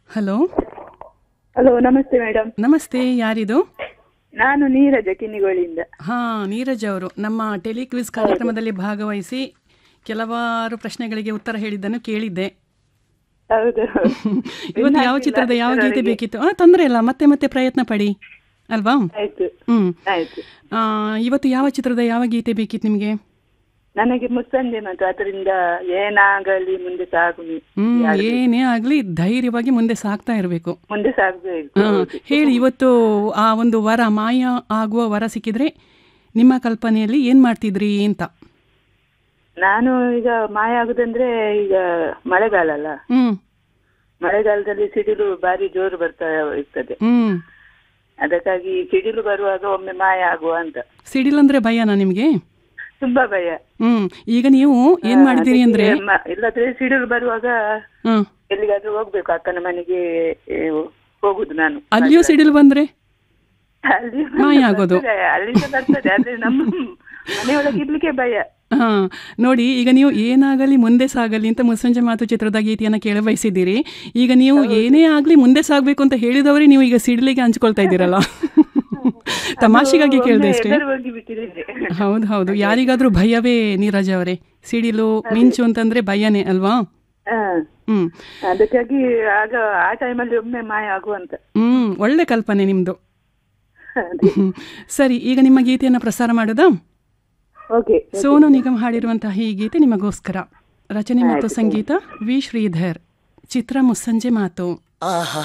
Hello hello ನಮಸ್ತೆ madam ನಮಸ್ತೆ ಯಾರಿದು ನಾನು ನೀರಜ ಕಿನ್ನಿಗೋಳಿಯಿಂದ ಹಾ ನೀರಜ್ ಅವರು ನಮ್ಮ ಟೆಲಿಕ್ವಿಸ್ ಕಾರ್ಯಕ್ರಮದಲ್ಲಿ ಭಾಗವಹಿಸಿ ಕೆಲವಾರು ಪ್ರಶ್ನೆಗಳಿಗೆ ಉತ್ತರ ಹೇಳಿದ್ದನ್ನು ಕೇಳಿದ್ದೆ ಹೌದು ಇವತ್ತು ಯಾವ ಚಿತ್ರದ ಯಾವ ಗೀತೆ ಬೇಕಿತ್ತು ಆ ತೊಂದರೆ ಇಲ್ಲ ಮತ್ತೆ ಮತ್ತೆ ಪ್ರಯತ್ನ ಪಡಿ ಅಲ್ವಾ ಆಯ್ತು ಹ್ಮ್ ಆಯ್ತು ಆ, ಇವತ್ತು ಯಾವ ಚಿತ್ರದ ಯಾವ ಗೀತೆ ಬೇಕಿತ್ತು ನಿಮಗೆ ನನಗೆ ಮುಸ್ಸಂಜೆ ಮತ್ತು ಅದರಿಂದ ಏನಾಗಲಿ ಮುಂದೆ ಸಾಗು ನೀ. ಹ್ಮ್ ಏನೇ ಆಗ್ಲಿ ಧೈರ್ಯವಾಗಿ ಮುಂದೆ ಸಾಗ್ತಾ ಇರಬೇಕು ಮುಂದೆ ಸಾಗಬೇಕು ಹಾ ಹೇಳಿ ಇವತ್ತು ಆ ಒಂದು ವರ ಮಾಯ ಆಗುವ ವರ ಸಿಕ್ಕಿದ್ರೆ ನಿಮ್ಮ ಕಲ್ಪನೆಯಲ್ಲಿ ಏನ್ ಮಾಡ್ತಿದ್ರಿ ಅಂತ ನಾನು ಈಗ ಮಾಯ ಆಗುದಂದ್ರೆ ಈಗ ಮಳೆಗಾಲ ಅಲ್ಲ ಹ್ಮ್ ಮಳೆಗಾಲದಲ್ಲಿ ಸಿಡಿಲು ಬಾರಿ ಜೋರು ಬರ್ತಾ ಇರ್ತದೆ ಹ್ಮ್ ಅದಕ್ಕಾಗಿ ಸಿಡಿಲು ಬರುವಾಗ ಒಮ್ಮೆ ಮಾಯ ಆಗುವ ಅಂತ ಸಿಡಿಲಂದ್ರೆ ಭಯನಾ ನಿಮ್ಗೆ ತುಂಬಾ ಭಯ ಹ್ಮ್ ಈಗ ನೀವು ಏನ್ ಮಾಡಿದಿರಿ ಅಂದ್ರೆ ಅದಕ್ಕೆ ಮ- ಇಲ್ಲದ್ರೆ ಸಿಡಿಲು ಬರುವಾಗ ಹ್ಮ್ ಎಲ್ಲಿಗಾದ್ರೂ ಹೋಗ್ಬೇಕು ಅಕ್ಕನ ಮನೆಗೆ ಏ, ಹೋಗುದು ನಾನು ಅಲ್ಲಿಯೂ ಸಿಡಿಲು ಬಂದ್ರೆ ಅಲ್ಲಿ ಮಾಯ ಆಗೋದು. ಬರ್ತದೆ, ಅಲ್ಲಿಂದ ಬರ್ತದೆ ಆದ್ರೆ ನಮ್ಮ ಮನೆಯೊಳಗೆ ಇರ್ಲಿಕ್ಕೆ ಭಯ ಹಾ ನೋಡಿ ಈಗ ನೀವು ಏನಾಗಲಿ ಮುಂದೆ ಸಾಗಲಿ ಅಂತ ಮುಸ್ಸಂಜೆ ಮಾತು ಚಿತ್ರದ ಗೀತೆಯನ್ನ ಕೇಳ ಬಯಸಿದ್ದೀರಿ ಈಗ ನೀವು ಏನೇ ಆಗ್ಲಿ ಮುಂದೆ ಸಾಗ್ಬೇಕು ಅಂತ ಹೇಳಿದವರೇ ನೀವು ಈಗ ಸಿಡಿಲಿಗೆ ಹಂಚ್ಕೊಳ್ತಾ ಇದ್ದೀರಲ್ಲ ತಮಾಷೆಗಾಗಿ ಕೇಳಿದೆ ಅಷ್ಟೇ ಎದುರು ಹೋಗಿ ಬಿಟ್ಟಿದ್ದೇನೆ ಹೌದು ಹೌದು ಯಾರಿಗಾದ್ರೂ ಭಯವೇ ನೀರಜ್ ಅವರೇ ಸಿಡಿಲು ಮಿಂಚು ಅಂತಂದ್ರೆ ಭಯನೇ ಅಲ್ವಾ ಹಾ. ಹ್ಮ್ ಅದಕ್ಕಾಗಿ ಆಗ ಆ ಟೈಮಲ್ಲಿ ಒಮ್ಮೆ ಮಾಯ ಆಗುವಂತ ಹ್ಮ್ ಒಳ್ಳೆ ಕಲ್ಪನೆ ನಿಮ್ದು ಅದೇ. ಹ್ಮ್. ಸರಿ ಈಗ ನಿಮ್ಮ ಗೀತೆಯನ್ನ ಪ್ರಸಾರ ಮಾಡೋದಾ ಓಕೆ ಸೋನು ನಿಗಮ್ ಹಾಡಿರುವಂತಹ ಈ ಗೀತೆ ನಿಮಗೋಸ್ಕರ ರಚನೆ ಮತ್ತು ಸಂಗೀತ ವಿ ಶ್ರೀಧರ್ ಚಿತ್ರ ಮುಸ್ಸಂಜೆ ಮಾತು ಆಹಾ